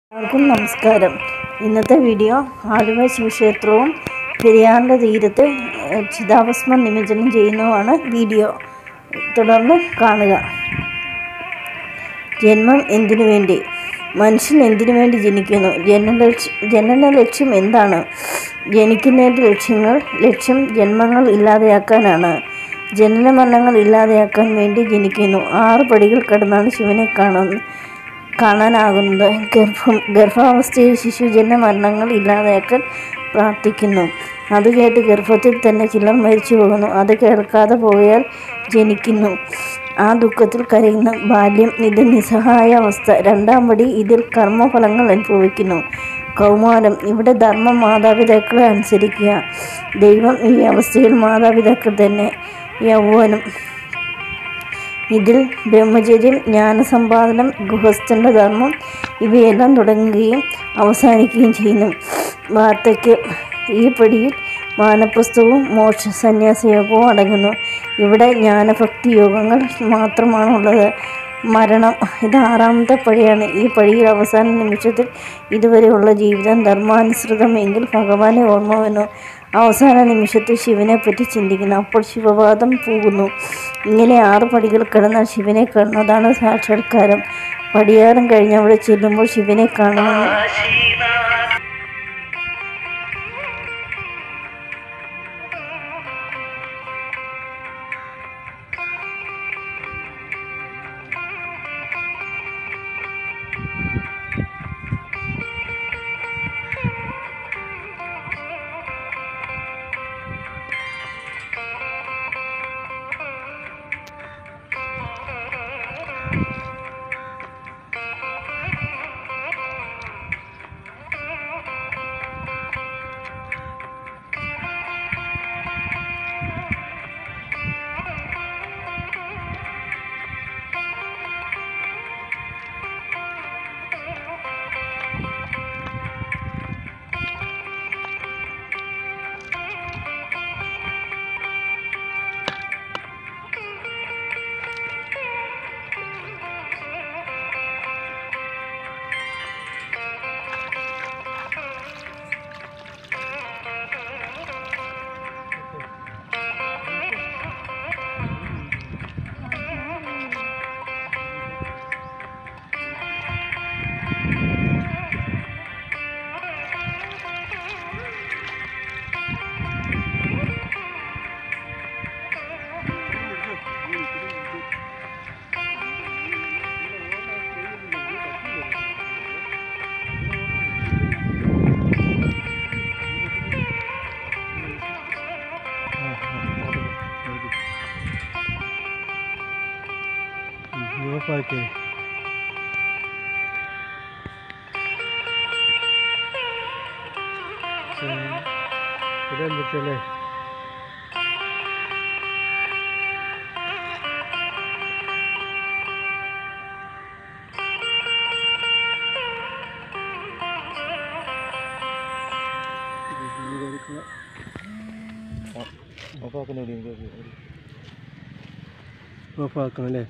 എല്ലാവർക്കും നമസ്കാരം ഇന്നത്തെ വീഡിയോ ആലുവ ശിവക്ഷേത്രവും പെരിയാറിൻ്റെ തീരത്ത് ഏഹ്, ചിതാഭസ്മം നിമജ്ജനം ചെയ്യുന്നതുമാണ് വീഡിയോ തുടർന്ന് കാണുക ജന്മം എന്തിനു വേണ്ടി മനുഷ്യൻ എന്തിനു വേണ്ടി ജനിക്കുന്നു ജനന ലക്ഷ്യം ജനന ലക്ഷ്യം എന്താണ് ജനിക്കുന്നതിൻ്റെ ലക്ഷ്യങ്ങൾ ലക്ഷ്യം ജന്മങ്ങൾ ഇല്ലാതെയാക്കാനാണ് ജനന മരണങ്ങൾ ഇല്ലാതെയാക്കാൻ വേണ്ടി ജനിക്കുന്നു ആറ് പടികൾ കടന്നാണ് ശിവനെ കാണുന്നത് കാണാനാകുന്നത് ഗർഭം ഗർഭാവസ്ഥയിൽ ശിശുജന്യ മരണങ്ങൾ ഇല്ലാതാക്കാൻ പ്രാർത്ഥിക്കുന്നു അത് കേട്ട് ഗർഭത്തിൽ തന്നെ ചിലർ മരിച്ചു പോകുന്നു അത് കേൾക്കാതെ പോയാൽ ജനിക്കുന്നു ആ ദുഃഖത്തിൽ കരയുന്ന ബാല്യം ഇത് നിസ്സഹായ അവസ്ഥ രണ്ടാം പടി ഇതിൽ കർമ്മഫലങ്ങൾ അനുഭവിക്കുന്നു കൗമാരം ഇവിടെ ധർമ്മം മാതാപിതാക്കളെ അനുസരിക്കുക ദൈവം ഈ അവസ്ഥയിൽ മാതാപിതാക്കൾ തന്നെ യൗവനം ഇതിൽ ബ്രഹ്മചര്യം ജ്ഞാനസമ്പാദനം ഗൃഹസ്ഥൻ്റെ ധർമ്മം ഇവയെല്ലാം തുടങ്ങുകയും അവസാനിക്കുകയും ചെയ്യുന്നു വാർദ്ധക്യം ഈ പടിയിൽ വാനപ്രസ്ഥവും മോക്ഷ സന്യാസയോഗവും അടങ്ങുന്നു ഇവിടെ ജ്ഞാനഭക്തി യോഗങ്ങൾ മാത്രമാണുള്ളത് മരണം ഇത് ആറാമത്തെ പടിയാണ് ഈ പടിയിൽ അവസാന നിമിഷത്തിൽ ഇതുവരെയുള്ള ജീവിതം ധർമാനുസൃതമെങ്കിൽ ഭഗവാനെ ഓർമ്മ വന്നു അവസാന നിമിഷത്തിൽ ശിവനെ പറ്റി ചിന്തിക്കുന്നു അപ്പോൾ ശിവപാദം പോകുന്നു ഇങ്ങനെ ആറ് പടികൾ കിടന്നാൽ ശിവനെ കാണുന്നതാണ് സാക്ഷാത്കാരം പടിയാറും കഴിഞ്ഞ് അവിടെ ചെല്ലുമ്പോൾ ശിവനെ കാണുന്നു ഉറപ്പാക്കേ ഇടാൻ പറ്റല്ലേ ഓഫാക്കണം അല്ലേ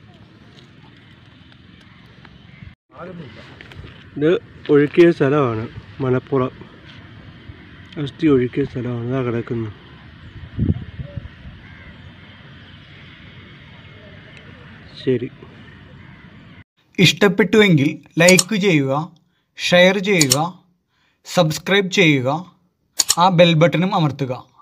ഇത് ഒഴുക്കിയ സ്ഥലമാണ് മലപ്പുറം അസ്ഥി ഒഴുക്കിയ സ്ഥലമാണ് ഇതാ കിടക്കുന്നു ശരി ഇഷ്ടപ്പെട്ടുവെങ്കിൽ ലൈക്ക് ചെയ്യുക ഷെയർ ചെയ്യുക സബ്സ്ക്രൈബ് ചെയ്യുക ആ ബെൽ ബട്ടണും അമർത്തുക